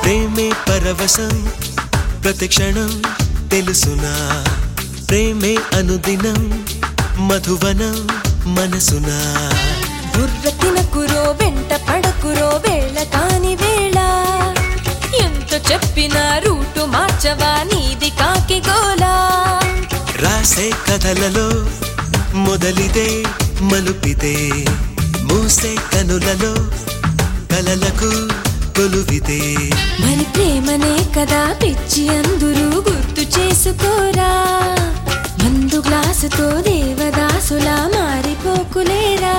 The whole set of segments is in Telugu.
ప్రేమే పరవశం ప్రతి క్షణం తెలుసునా ప్రేమే అనుదినం మధువనం మనసునా బుర్ర తినకురో వెంట పడకురో వేళ కాని వేళ ఎంత చెప్పినా రూటు మార్చవా నీది కాకి గోలా రాసే కథలలో మొదలిదే మలుపిదే మూసే కనులలో కలలకు కొలువిదే మరి ప్రేమనే కదా పిచ్చి అందరూ గుర్తు చేసుకోరా మందు గ్లాసుతో దేవదాసులా మారిపోకులేరా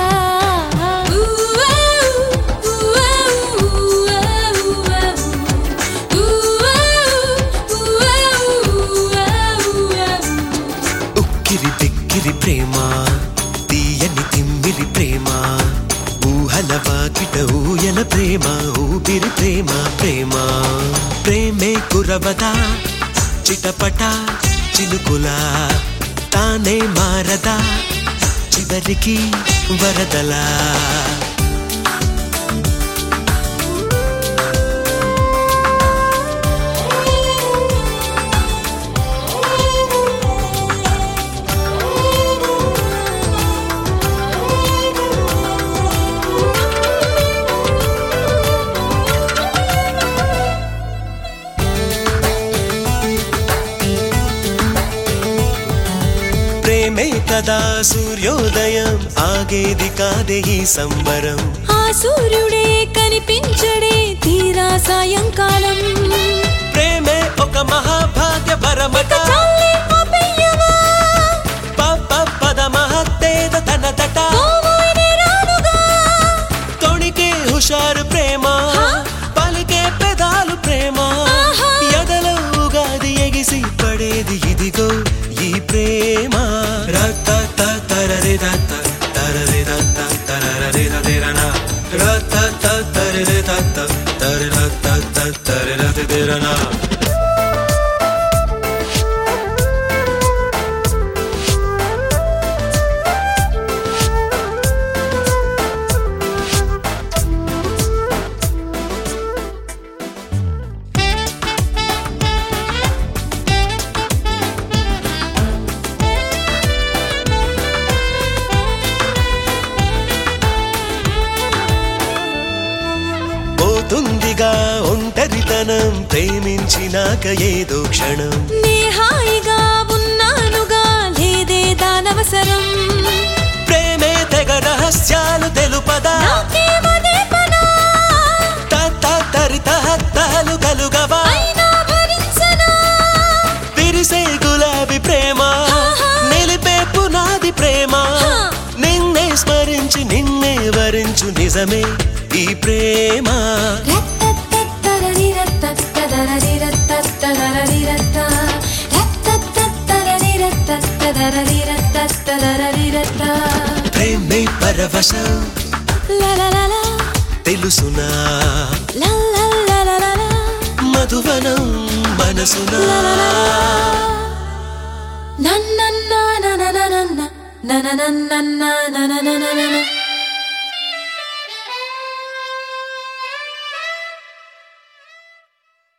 ఉక్కిరి బిక్కిరి ప్రేమ తీయని తిమ్మిరి ప్రేమ ఊహల వాకిట ఊయల ప్రేమ ఊపిరి ప్రేమ ప్రేమ ప్రేమే కురవదా చిటపట చినుకులా తానే మారదా చివరికి వరదలా ప్రేమే కదా సూర్యోదయం ఆగేది కాదే ఈ సంబరం ఆ సూర్యుడే కనిపించడే తీరా సాయంకాలం ప్రేమే ఒక మహాభాగ్య పరమట చాలే ఆపేయవా, పప్ప పద మహత్తేద తన తట పోవోయే రానుగా. తొణికే హుషారు ప్రేమ హా? పలికే పెదాలు ప్రేమ ఆహా. ఎదలో ఉగాది ఎగిసి పడేది ఇదిగో ఈ ప్రేమ రత తరరి రత తరరి రత తరరి రదిరన రత తరరి రత తరి రత తరి రదిరన పోతుందిగా ఒంటరితనం ప్రేమించినాక ఏదో క్షణం నే హాయిగా ఉన్నానుగా లేదే దానవసరం ప్రేమే తెగ రహస్యాలు తెలుపదా నాకేమదే పనా, తత్త తరిత హత్తాలు కలుగవా అయినా భరించనా. విరిసే గులాబీ ప్రేమ ఆహా. నిలిపే పునాది ప్రేమ హా. నిన్నే స్మరించి నిన్నే వరించు నిజమే ఈ ప్రేమ రత్తత్తత్తరరిరత్తత్తరరిరత్తత్తరరిరత్త. రత్తత్తత్తరరిరత్తత్తరరిరత్తత్తరరిరత్త. ప్రేమే పరవశం లలలల, తెలుసునా లలలలలల, మధువనం మనసునా నన్నన్న ననననన్న, నననన్నన్న నననననన.